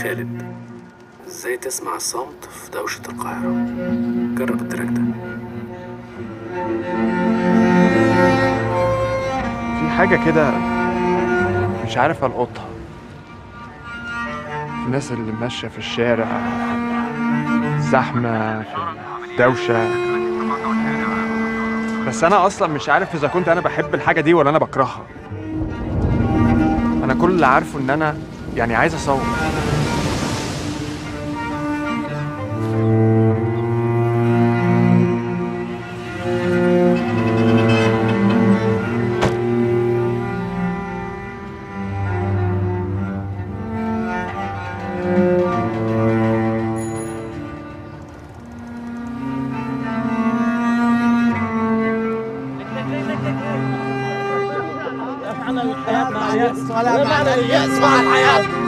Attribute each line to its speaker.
Speaker 1: خالد ازاي تسمع الصمت في دوشة القاهرة جرب التراك ده
Speaker 2: في حاجة كده مش عارف ألقطها الناس اللي ماشية في الشارع زحمة دوشة بس أنا أصلا مش عارف إذا كنت أنا بحب الحاجة دي ولا أنا بكرهها أنا كل اللي عارفه إن أنا يعني عايز أصور
Speaker 3: معنى اليأس مع الحياة